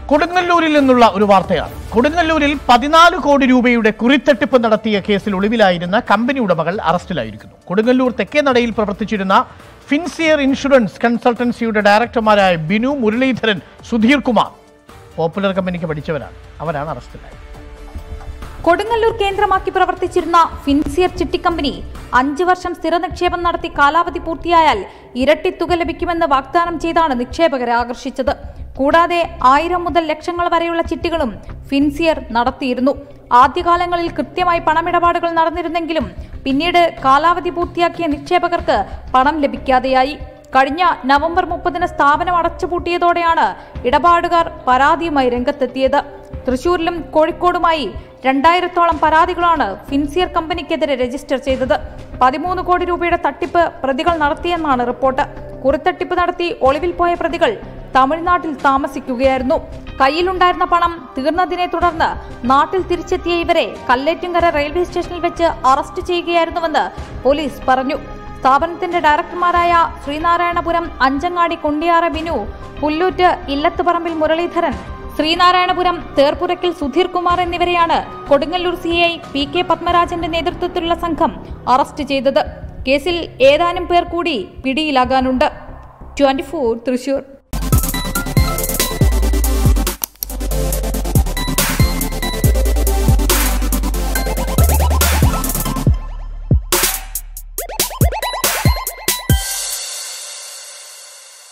കൊടുങ്ങല്ലൂരിൽ നിന്നുള്ള ഒരു വാർത്തയാണ് കൊടുങ്ങല്ലൂരിൽ പതിനാല് കോടി രൂപയുടെ കുറിത്തട്ടിപ്പ് നടത്തിയ കേസിൽ ഒളിവിലായിരുന്ന കമ്പനി ഉടമകൾ അറസ്റ്റിലായിരിക്കുന്നു കൊടുങ്ങല്ലൂർ തെക്കേനടയിൽ പ്രവർത്തിച്ചിരുന്ന ഫിൻസിയർ ഇൻഷുറൻസ് കൺസൾട്ടൻസിയുടെ ഡയറക്ടർമാരായ ബിനു മുരളീധരൻ സുധീർ കുമാർ പോപ്പുലർ കമ്പനിക്ക് പഠിച്ചവരാണ് അവരാണ് അറസ്റ്റിലായത് കൊടുങ്ങല്ലൂർ കേന്ദ്രമാക്കി പ്രവർത്തിച്ചിരുന്ന ഫിൻസിയർ ചിട്ടിക്കമ്പനി അഞ്ച് വർഷം സ്ഥിര നിക്ഷേപം നടത്തി കാലാവധി പൂർത്തിയായാൽ ഇരട്ടി തുക ലഭിക്കുമെന്ന് വാഗ്ദാനം ചെയ്താണ് നിക്ഷേപകരെ ആകർഷിച്ചത് കൂടാതെ ആയിരം മുതൽ ലക്ഷങ്ങൾ വരെയുള്ള ചിട്ടികളും ഫിൻസിയർ നടത്തിയിരുന്നു ആദ്യകാലങ്ങളിൽ കൃത്യമായി പണമിടപാടുകൾ നടന്നിരുന്നെങ്കിലും പിന്നീട് കാലാവധി പൂർത്തിയാക്കിയ നിക്ഷേപകർക്ക് പണം ലഭിക്കാതെയായി കഴിഞ്ഞ നവംബർ മുപ്പതിന് സ്ഥാപനം അടച്ചുപൂട്ടിയതോടെയാണ് ഇടപാടുകാർ പരാതിയുമായി രംഗത്തെത്തിയത് തൃശൂരിലും കോഴിക്കോടുമായി രണ്ടായിരത്തോളം പരാതികളാണ് ഫിൻസിയർ കമ്പനിക്കെതിരെ രജിസ്റ്റർ ചെയ്തത് പതിമൂന്ന് കോടി രൂപയുടെ തട്ടിപ്പ് പ്രതികൾ നടത്തിയെന്നാണ് റിപ്പോർട്ട് കുറിത്തട്ടിപ്പ് നടത്തി ഒളിവിൽ പോയ പ്രതികൾ തമിഴ്നാട്ടിൽ താമസിക്കുകയായിരുന്നു കയ്യിലുണ്ടായിരുന്ന പണം തീർന്നതിനെ തുടർന്ന് നാട്ടിൽ തിരിച്ചെത്തിയ ഇവരെ കല്ലേറ്റുംകര റെയിൽവേ സ്റ്റേഷനിൽ വെച്ച് അറസ്റ്റ് ചെയ്യുകയായിരുന്നുവെന്ന് പോലീസ് പറഞ്ഞു സ്ഥാപനത്തിന്റെ ഡയറക്ടർമാരായ ശ്രീനാരായണപുരം അഞ്ചങ്ങാടി കൊണ്ടിയാറ ബിനു പുല്ലൂറ്റ് ഇല്ലത്തുപറമ്പിൽ മുരളീധരൻ ശ്രീനാരായണപുരം തേർപ്പുരയ്ക്കൽ സുധീർ കുമാർ എന്നിവരെയാണ് Kodungallur C I P K പത്മരാജന്റെ നേതൃത്വത്തിലുള്ള സംഘം അറസ്റ്റ് ചെയ്തത് കേസിൽ ഏതാനും പേർ കൂടി പിടിയിലാകാനുണ്ട് ട്വന്റി തൃശൂർ